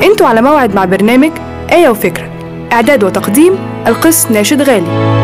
انتوا على موعد مع برنامج آية وفكرة إعداد وتقديم القس ناشد غالي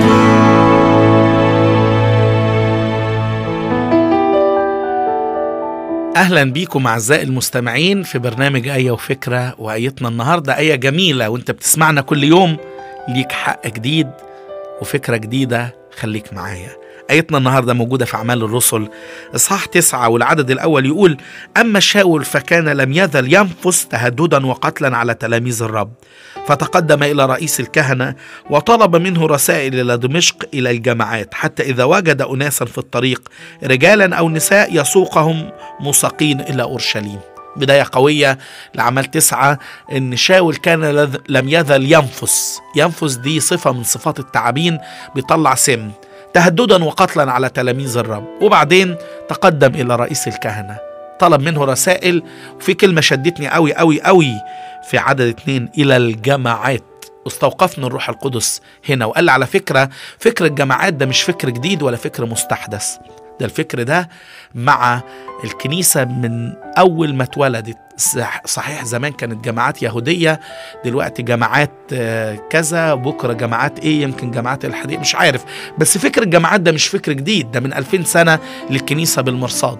اهلا بيكم اعزائي المستمعين في برنامج ايه وفكره وايتنا النهارده ايه جميله وانت بتسمعنا كل يوم ليك حق جديد وفكره جديده خليك معايا آيتنا النهاردة موجودة في أعمال الرسل إصحاح تسعة والعدد الأول يقول أما شاول فكان لم يزل ينفس تهددا وقتلا على تلاميذ الرب فتقدم إلى رئيس الكهنة وطلب منه رسائل إلى دمشق إلى الجماعات حتى إذا وجد أناسا في الطريق رجالا أو نساء يسوقهم مساقين إلى أورشليم بداية قوية لعمل تسعة إن شاول كان لم يزل ينفس ينفس دي صفة من صفات التعابين بيطلع سم تهددا وقتلا على تلاميذ الرب وبعدين تقدم إلى رئيس الكهنة طلب منه رسائل وفي كلمة شدتني قوي قوي قوي في عدد اتنين إلى الجماعات استوقفنا الروح القدس هنا وقال على فكرة فكر الجماعات ده مش فكر جديد ولا فكر مستحدث ده الفكر ده مع الكنيسة من أول ما اتولدت صحيح زمان كانت جماعات يهودية دلوقتي جماعات كذا بكرة جماعات إيه يمكن جماعات الحديث مش عارف بس فكر الجماعات ده مش فكر جديد ده من 2000 سنة للكنيسة بالمرصاد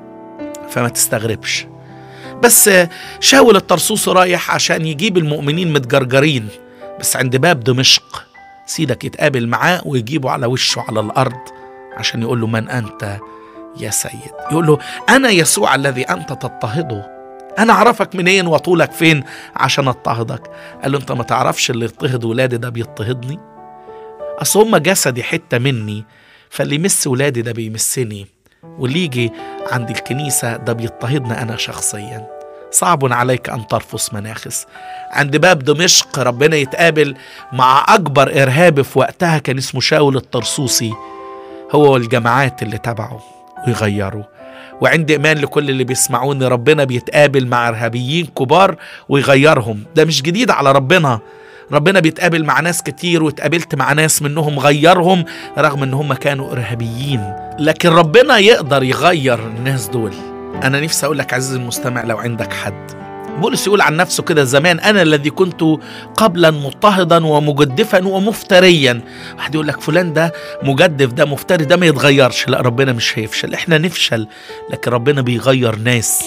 فما تستغربش بس شاول الطرسوس رايح عشان يجيب المؤمنين متجرجرين بس عند باب دمشق سيدك يتقابل معاه ويجيبه على وشه على الأرض عشان يقول له من أنت يا سيد يقول له أنا يسوع الذي أنت تضطهده أنا أعرفك منين وطولك فين عشان أضطهدك قال له أنت ما تعرفش اللي يضطهد ولادي ده بيضطهدني أصل هما جسدي حتة مني فاللي يمس ولادي ده بيمسني واللي يجي عند الكنيسة ده بيضطهدنا أنا شخصيا صعب عليك أن ترفض مناخس عند باب دمشق ربنا يتقابل مع أكبر إرهابي في وقتها كان اسمه شاول الطرسوسي هو والجماعات اللي تبعه ويغيروا وعندي إيمان لكل اللي بيسمعوني ربنا بيتقابل مع إرهابيين كبار ويغيرهم ده مش جديد على ربنا ربنا بيتقابل مع ناس كتير واتقابلت مع ناس منهم غيرهم رغم ان هم كانوا ارهابيين لكن ربنا يقدر يغير الناس دول انا نفسي اقول لك عزيزي المستمع لو عندك حد بولس يقول عن نفسه كده زمان انا الذي كنت قبلا مضطهدا ومجدفا ومفتريا واحد يقول لك فلان ده مجدف ده مفتري ده ما يتغيرش لا ربنا مش هيفشل احنا نفشل لكن ربنا بيغير ناس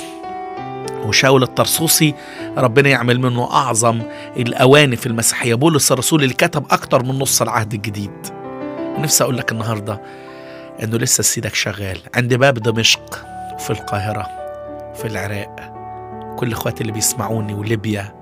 وشاول الطرسوسي ربنا يعمل منه أعظم الأواني في المسيحية بولس الرسول اللي كتب أكتر من نص العهد الجديد نفسي أقول لك النهاردة أنه لسه سيدك شغال عند باب دمشق في القاهرة في العراق كل اخواتي اللي بيسمعوني وليبيا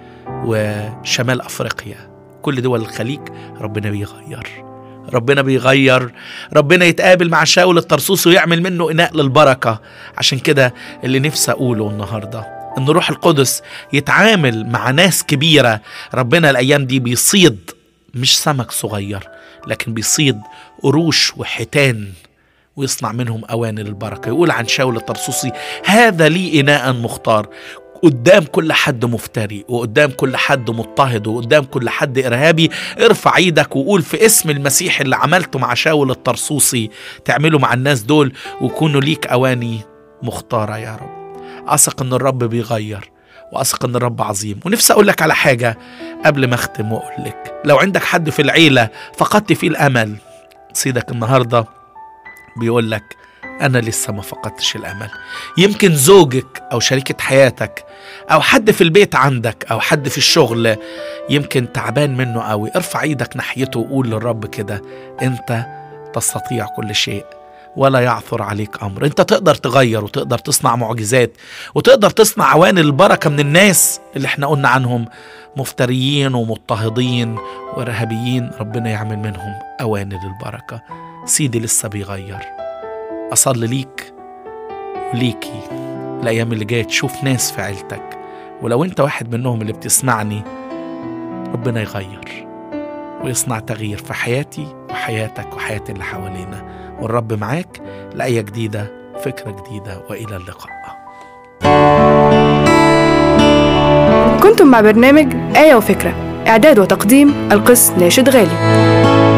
وشمال افريقيا كل دول الخليج ربنا بيغير ربنا بيغير ربنا يتقابل مع شاول الطرسوس ويعمل منه اناء للبركه عشان كده اللي نفسي اقوله النهارده ان روح القدس يتعامل مع ناس كبيره ربنا الايام دي بيصيد مش سمك صغير لكن بيصيد قروش وحيتان ويصنع منهم أواني للبركة يقول عن شاول الطرسوسي هذا لي إناء مختار قدام كل حد مفتري وقدام كل حد مضطهد وقدام كل حد إرهابي ارفع ايدك وقول في اسم المسيح اللي عملته مع شاول الطرسوسي تعمله مع الناس دول ويكونوا ليك أواني مختارة يا رب أثق أن الرب بيغير واثق ان الرب عظيم ونفسي اقول لك على حاجه قبل ما اختم واقول لك لو عندك حد في العيله فقدت فيه الامل سيدك النهارده بيقول لك أنا لسه ما فقدتش الأمل يمكن زوجك أو شريكة حياتك أو حد في البيت عندك أو حد في الشغل يمكن تعبان منه قوي ارفع ايدك ناحيته وقول للرب كده أنت تستطيع كل شيء ولا يعثر عليك أمر أنت تقدر تغير وتقدر تصنع معجزات وتقدر تصنع عواني البركة من الناس اللي احنا قلنا عنهم مفتريين ومضطهدين وإرهابيين ربنا يعمل منهم أواني للبركة سيدي لسه بيغير أصلي ليك وليكي الأيام اللي جاية تشوف ناس في عيلتك ولو أنت واحد منهم اللي بتسمعني ربنا يغير ويصنع تغيير في حياتي وحياتك وحياة اللي حوالينا والرب معاك لآية جديدة فكرة جديدة وإلى اللقاء كنتم مع برنامج آية وفكرة إعداد وتقديم القس ناشد غالي